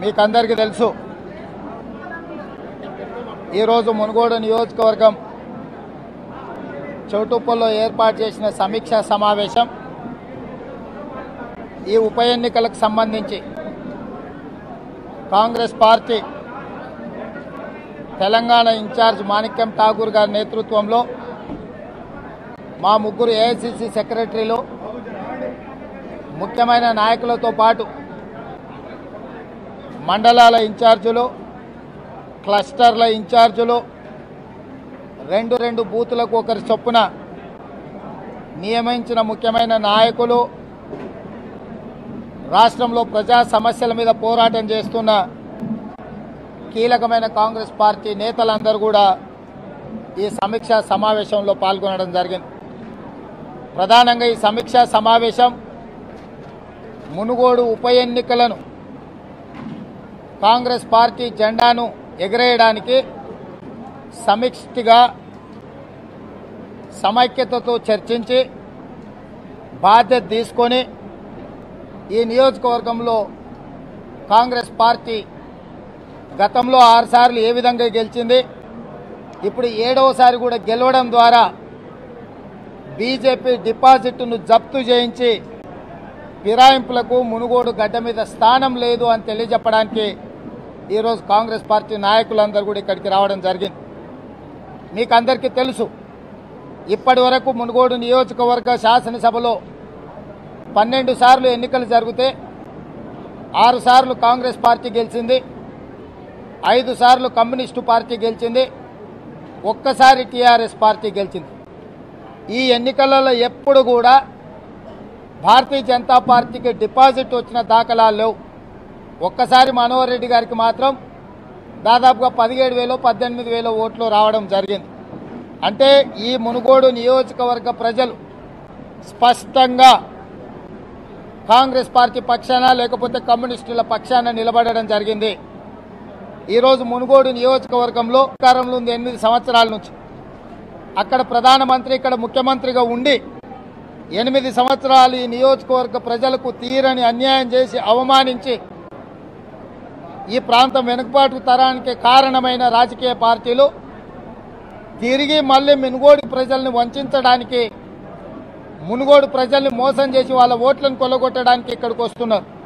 మీకందరికీ తెలుసు ఈరోజు మునుగోడు నియోజకవర్గం చౌటుప్పల్లో ఏర్పాటు చేసిన సమీక్షా సమావేశం ఈ ఉప ఎన్నికలకు సంబంధించి కాంగ్రెస్ పార్టీ తెలంగాణ ఇన్ఛార్జ్ మాణిక్యం ఠాగూర్ గారి నేతృత్వంలో మా ముగ్గురు ఏఐసిసి సెక్రటరీలు ముఖ్యమైన నాయకులతో పాటు మండలాల ఇన్ఛార్జులు క్లస్టర్ల ఇన్ఛార్జులు రెండు రెండు బూతులకు ఒకరి చొప్పున నియమించిన ముఖ్యమైన నాయకులు రాష్ట్రంలో ప్రజా సమస్యల మీద పోరాటం చేస్తున్న కీలకమైన కాంగ్రెస్ పార్టీ నేతలందరూ కూడా ఈ సమీక్షా సమావేశంలో పాల్గొనడం జరిగింది ప్రధానంగా ఈ సమీక్షా సమావేశం మునుగోడు ఉప ఎన్నికలను కాంగ్రెస్ పార్టీ జెండాను ఎగరేయడానికి సమిష్టిగా సమైక్యతతో చర్చించి బాధ్యత తీసుకొని ఈ నియోజకవర్గంలో కాంగ్రెస్ పార్టీ గతంలో ఆరుసార్లు ఏ విధంగా గెలిచింది ఇప్పుడు ఏడవసారి కూడా గెలవడం ద్వారా బీజేపీ డిపాజిట్ను జప్తు చేయించి ఫిరాయింపులకు మునుగోడు గడ్డ మీద స్థానం లేదు అని తెలియజెప్పడానికి ఈరోజు కాంగ్రెస్ పార్టీ నాయకులందరూ కూడా ఇక్కడికి రావడం జరిగింది మీకు అందరికీ తెలుసు ఇప్పటి వరకు మునుగోడు నియోజకవర్గ శాసనసభలో పన్నెండు సార్లు ఎన్నికలు జరిగితే ఆరు సార్లు కాంగ్రెస్ పార్టీ గెలిచింది ఐదు సార్లు కమ్యూనిస్టు పార్టీ గెలిచింది ఒక్కసారి టీఆర్ఎస్ పార్టీ గెలిచింది ఈ ఎన్నికలలో ఎప్పుడు కూడా భారతీయ జనతా పార్టీకి డిపాజిట్ వచ్చిన దాఖలాలు లేవు ఒక్కసారి మనోహర్ రెడ్డి గారికి మాత్రం దాదాపుగా పదిహేడు వేలు పద్దెనిమిది వేల ఓట్లు రావడం జరిగింది అంటే ఈ మునుగోడు నియోజకవర్గ ప్రజలు స్పష్టంగా కాంగ్రెస్ పార్టీ పక్షాన లేకపోతే కమ్యూనిస్టుల పక్షాన నిలబడడం జరిగింది ఈరోజు మునుగోడు నియోజకవర్గంలో అధికారంలో ఉంది ఎనిమిది సంవత్సరాల నుంచి అక్కడ ప్రధానమంత్రి ఇక్కడ ముఖ్యమంత్రిగా ఉండి ఎనిమిది సంవత్సరాలు ఈ నియోజకవర్గ ప్రజలకు తీరని అన్యాయం చేసి అవమానించి ఈ ప్రాంతం వెనుకబాటు తరానికి కారణమైన రాజకీయ పార్టీలు తిరిగి మళ్ళీ మునుగోడు ప్రజల్ని వంచడానికి మునుగోడు ప్రజల్ని మోసం చేసి వాళ్ళ ఓట్లను కొల్లగొట్టడానికి ఇక్కడికి వస్తున్నారు